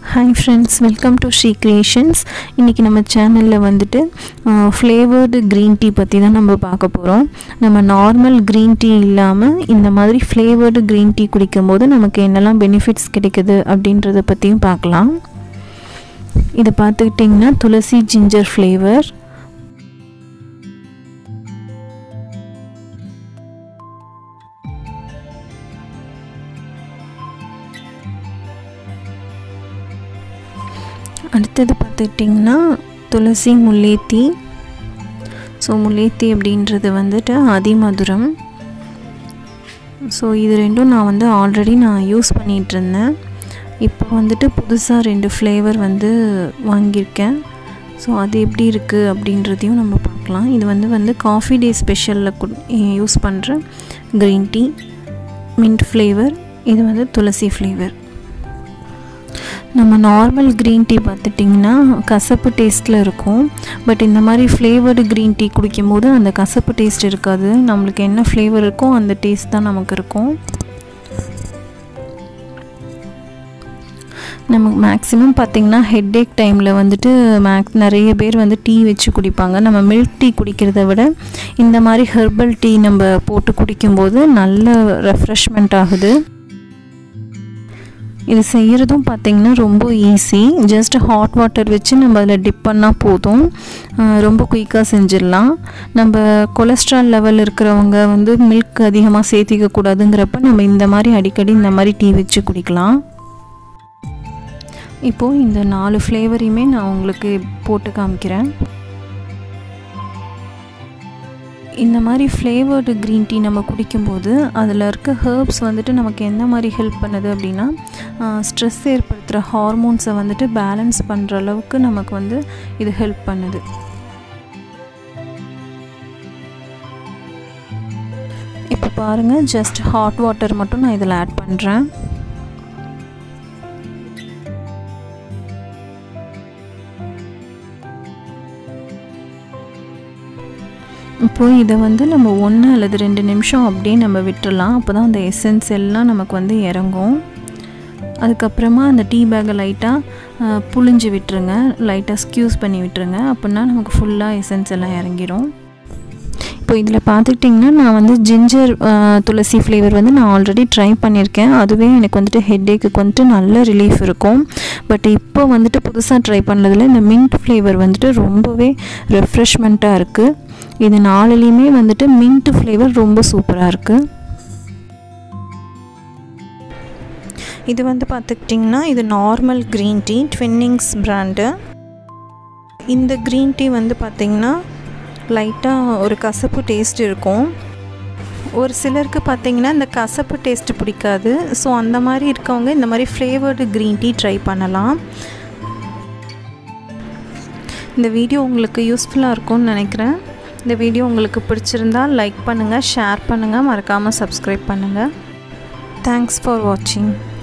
hi friends welcome to Sri creations இன்றைக்கி நம்ம சேனலில் வந்துட்டு ஃப்ளேவர்டு க்ரீன் டீ பற்றி தான் நம்ம பார்க்க போகிறோம் நம்ம நார்மல் க்ரீன் டீ இல்லாமல் இந்த மாதிரி ஃப்ளேவர்டு க்ரீன் டீ குடிக்கும்போது நமக்கு என்னெல்லாம் பெனிஃபிட்ஸ் கிடைக்குது அப்படின்றத பற்றியும் பார்க்கலாம் இதை பார்த்துக்கிட்டிங்கன்னா துளசி ஜிஞ்சர் ஃப்ளேவர் அடுத்தது பார்த்துக்கிட்டிங்கன்னா துளசி முல்லேத்தி ஸோ முல்லேத்தி அப்படின்றது வந்துட்டு அதிமதுரம் ஸோ இது ரெண்டும் நான் வந்து ஆல்ரெடி நான் யூஸ் பண்ணிகிட்டு இருந்தேன் இப்போ வந்துட்டு புதுசாக ரெண்டு ஃப்ளேவர் வந்து வாங்கியிருக்கேன் ஸோ அது எப்படி இருக்குது அப்படின்றதையும் நம்ம பார்க்கலாம் இது வந்து வந்து காஃபி டே ஸ்பெஷலில் யூஸ் பண்ணுற க்ரீன் டீ மின்ட் ஃப்ளேவர் இது வந்து துளசி ஃப்ளேவர் நம்ம நார்மல் க்ரீன் டீ பார்த்துட்டிங்கன்னா கசப்பு டேஸ்ட்டில் இருக்கும் பட் இந்த மாதிரி ஃப்ளேவர்டு க்ரீன் டீ குடிக்கும்போது அந்த கசப்பு டேஸ்ட் இருக்காது நம்மளுக்கு என்ன ஃப்ளேவர் இருக்கோ அந்த டேஸ்ட் தான் நமக்கு இருக்கும் நமக்கு மேக்ஸிமம் பார்த்திங்கன்னா ஹெட்டேக் டைமில் வந்துட்டு மேக் நிறைய பேர் வந்து டீ வச்சு குடிப்பாங்க நம்ம மில்க் டீ குடிக்கிறத விட இந்த மாதிரி ஹெர்பல் டீ நம்ம போட்டு குடிக்கும்போது நல்ல ரெஃப்ரெஷ்மெண்ட் ஆகுது இது செய்கிறதும் பார்த்திங்கன்னா ரொம்ப ஈஸி ஜஸ்ட் ஹாட் வாட்டர் வச்சு நம்ம அதில் டிப் பண்ணால் போதும் ரொம்ப குயிக்காக செஞ்சிடலாம் நம்ம கொலஸ்ட்ரால் லெவல் இருக்கிறவங்க வந்து மில்க் அதிகமாக சேர்த்திக்க கூடாதுங்கிறப்ப நம்ம இந்த மாதிரி அடிக்கடி இந்த மாதிரி டீ வச்சு குடிக்கலாம் இப்போது இந்த நாலு ஃப்ளேவரையுமே நான் உங்களுக்கு போட்டு காமிக்கிறேன் இந்த மாதிரி ஃப்ளேவர்டு க்ரீன் டீ நம்ம குடிக்கும்போது அதில் இருக்க ஹேர்ப்ஸ் வந்துட்டு நமக்கு எந்த மாதிரி ஹெல்ப் பண்ணுது அப்படின்னா ஸ்ட்ரெஸ் ஏற்படுத்துகிற ஹார்மோன்ஸை வந்துட்டு பேலன்ஸ் பண்ணுற அளவுக்கு நமக்கு வந்து இது ஹெல்ப் பண்ணுது இப்போ பாருங்கள் ஜஸ்ட் ஹாட் வாட்டர் மட்டும் நான் இதில் ஆட் பண்ணுறேன் இப்போது இதை வந்து நம்ம ஒன்று அல்லது ரெண்டு நிமிஷம் அப்படியே நம்ம விட்டுடலாம் அப்போ தான் அந்த எசன்ஸ் எல்லாம் நமக்கு வந்து இறங்கும் அதுக்கப்புறமா அந்த டீ பேக்கை லைட்டாக புழிஞ்சு விட்டுருங்க லைட்டாக ஸ்க்யூஸ் பண்ணி விட்டுருங்க அப்படின்னா நமக்கு ஃபுல்லாக எசன்ஸ் எல்லாம் இறங்கிடும் இப்போ இதில் பார்த்துக்கிட்டிங்கன்னா நான் வந்து ஜிஞ்சர் துளசி ஃப்ளேவர் வந்து நான் ஆல்ரெடி ட்ரை பண்ணியிருக்கேன் அதுவே எனக்கு வந்துட்டு ஹெட்டேக்கு வந்துட்டு நல்ல ரிலீஃப் இருக்கும் பட் இப்போ வந்துட்டு புதுசாக ட்ரை பண்ணதில் இந்த மின்ட் ஃப்ளேவர் வந்துட்டு ரொம்பவே ரெஃப்ரெஷ்மெண்ட்டாக இருக்குது இது நாலுலேயுமே வந்துட்டு மின்ட் ஃப்ளேவர் ரொம்ப சூப்பராக இருக்குது இது வந்து பார்த்துக்கிட்டிங்கன்னா இது normal green tea Twinings brand இந்த க்ரீன் டீ வந்து பார்த்திங்கன்னா லைட்டாக ஒரு கசப்பு டேஸ்ட் இருக்கும் ஒரு சிலருக்கு பார்த்திங்கன்னா இந்த கசப்பு டேஸ்ட்டு பிடிக்காது ஸோ அந்த மாதிரி இருக்கவங்க இந்த மாதிரி ஃப்ளேவர்டு க்ரீன் டீ ட்ரை பண்ணலாம் இந்த வீடியோ உங்களுக்கு யூஸ்ஃபுல்லாக இருக்கும்னு நினைக்கிறேன் இந்த வீடியோ உங்களுக்கு பிடிச்சிருந்தால் லைக் பண்ணுங்கள் ஷேர் பண்ணுங்கள் மறக்காமல் சப்ஸ்கிரைப் பண்ணுங்கள் தேங்க்ஸ் ஃபார் வாட்சிங்